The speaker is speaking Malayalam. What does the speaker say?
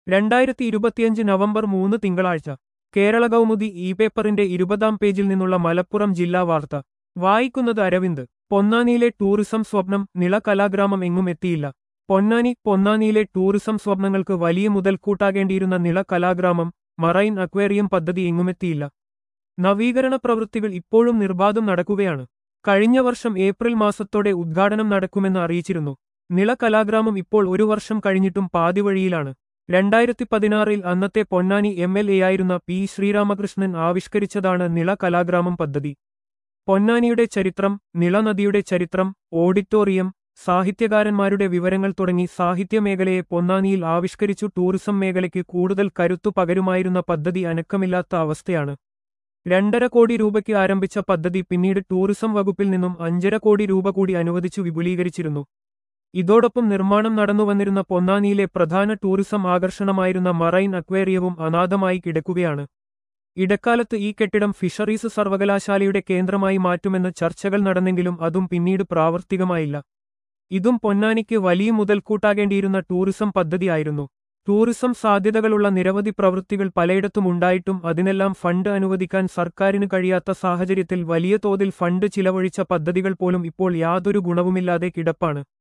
രണ്ടായിരത്തി ഇരുപത്തിയഞ്ച് നവംബർ മൂന്ന് തിങ്കളാഴ്ച കേരള കൗമുദി ഇ പേപ്പറിന്റെ ഇരുപതാം പേജിൽ നിന്നുള്ള മലപ്പുറം ജില്ലാ വാർത്ത വായിക്കുന്നത് അരവിന്ദ് പൊന്നാനിയിലെ ടൂറിസം സ്വപ്നം നിള കലാഗ്രാമം എങ്ങും എത്തിയില്ല പൊന്നാനി പൊന്നാനിയിലെ ടൂറിസം സ്വപ്നങ്ങൾക്ക് വലിയ മുതൽക്കൂട്ടാകേണ്ടിയിരുന്ന നിള കലാഗ്രാമം മറൈൻ അക്വേറിയം പദ്ധതി എങ്ങുമെത്തിയില്ല നവീകരണ പ്രവൃത്തികൾ ഇപ്പോഴും നിർബാധം നടക്കുകയാണ് കഴിഞ്ഞ വർഷം ഏപ്രിൽ മാസത്തോടെ ഉദ്ഘാടനം നടക്കുമെന്ന് അറിയിച്ചിരുന്നു നിള കലാഗ്രാമം ഇപ്പോൾ ഒരു വർഷം കഴിഞ്ഞിട്ടും പാതിവഴിയിലാണ് രണ്ടായിരത്തി പതിനാറിൽ അന്നത്തെ പൊന്നാനി എം എൽ എയായിരുന്ന പി ശ്രീരാമകൃഷ്ണൻ ആവിഷ്കരിച്ചതാണ് നിള കലാഗ്രാമം പദ്ധതി പൊന്നാനിയുടെ ചരിത്രം നിളനദിയുടെ ചരിത്രം ഓഡിറ്റോറിയം സാഹിത്യകാരന്മാരുടെ വിവരങ്ങൾ തുടങ്ങി സാഹിത്യമേഖലയെ പൊന്നാനിയിൽ ആവിഷ്കരിച്ചു ടൂറിസം മേഖലയ്ക്ക് കൂടുതൽ കരുത്തു പകരുമായിരുന്ന പദ്ധതി അനക്കമില്ലാത്ത അവസ്ഥയാണ് രണ്ടര കോടി രൂപയ്ക്ക് ആരംഭിച്ച പദ്ധതി പിന്നീട് ടൂറിസം വകുപ്പിൽ നിന്നും അഞ്ചര കോടി രൂപ കൂടി അനുവദിച്ചു വിപുലീകരിച്ചിരുന്നു ഇതോടൊപ്പം നിർമ്മാണം നടന്നുവന്നിരുന്ന പൊന്നാനിയിലെ പ്രധാന ടൂറിസം ആകർഷണമായിരുന്ന മറൈൻ അക്വേറിയവും അനാഥമായി കിടക്കുകയാണ് ഇടക്കാലത്ത് ഈ കെട്ടിടം ഫിഷറീസ് സർവകലാശാലയുടെ കേന്ദ്രമായി മാറ്റുമെന്ന് ചർച്ചകൾ നടന്നെങ്കിലും അതും പിന്നീട് പ്രാവർത്തികമായില്ല ഇതും പൊന്നാനിക്ക് വലിയ മുതൽക്കൂട്ടാകേണ്ടിയിരുന്ന ടൂറിസം പദ്ധതിയായിരുന്നു ടൂറിസം സാധ്യതകളുള്ള നിരവധി പ്രവൃത്തികൾ പലയിടത്തും ഉണ്ടായിട്ടും അതിനെല്ലാം ഫണ്ട് അനുവദിക്കാൻ സർക്കാരിന് കഴിയാത്ത സാഹചര്യത്തിൽ വലിയ തോതിൽ ഫണ്ട് ചിലവഴിച്ച പദ്ധതികൾ പോലും ഇപ്പോൾ യാതൊരു ഗുണവുമില്ലാതെ കിടപ്പാണ്